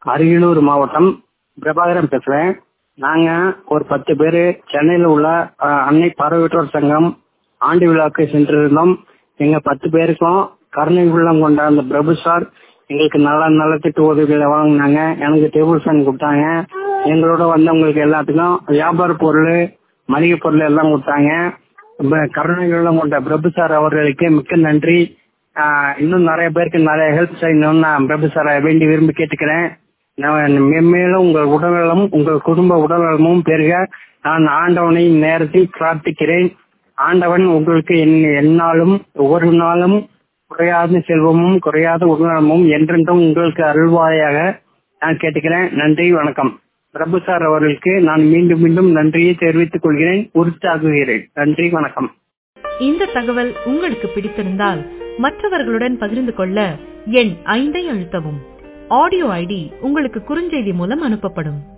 அரியலூர் மாவட்டம் பிரபாகரன் பேசுறேன் நாங்க ஒரு பத்து பேர் சென்னையில் உள்ள அஹ், அன்னை பார்வையற்றோர் சங்கம் ஆண்டு விழாக்கு சென்றிருந்தோம் எங்க பத்து பேருக்கும் கருணை உள்ளம் கொண்ட அந்த பிரபு சார் எங்களுக்கு நல்ல நல்ல திட்டு உதவிகளை வாங்கினாங்க எனக்கு டேபிள் ஃபேன் கொடுத்தாங்க எங்களோட வந்தவங்களுக்கு எல்லாத்துக்கும் வியாபார பொருள் மளிகை பொருள் எல்லாம் கொடுத்தாங்க ரொம்ப கருணை உள்ளம் கொண்ட பிரபு சார் அவர்களுக்கு மிக்க நன்றி ஆஹ் இன்னும் நிறைய பேருக்கு நிறைய ஹெல்ப் செய்யணும்னு நான் பிரபு சாரை வேண்டி விரும்பி கேட்டுக்கிறேன் நான் மென்மேலும் உங்கள் உடல்நலம் உங்கள் குடும்ப உடல்நலமும் பெருக நான் ஆண்டவனை நேரத்தில் பிரார்த்திக்கிறேன் ஆண்டவன் உங்களுக்கு என்- எந்நாளும் ஒவ்வொரு நாளும் குறையாத செல்வமும் குறையாத உடல்நலமும் என்றென்றும் உங்களுக்கு அருள்வாயாக நான் கேட்டுக்கிறேன் நன்றி வணக்கம் பிரபு சார் அவர்களுக்கு நான் மீண்டும் மீண்டும் நன்றியை தெரிவித்துக் கொள்கிறேன் உறுத்தாக்குகிறேன் நன்றி வணக்கம் இந்த தகவல் உங்களுக்கு பிடித்திருந்தால் மற்றவர்களுடன் பகிர்ந்து கொள்ள எண் ஐந்தை அழுத்தவும் ஆடியோ ஐடி உங்களுக்கு குறுஞ்செய்தி மூலம் அனுப்பப்படும்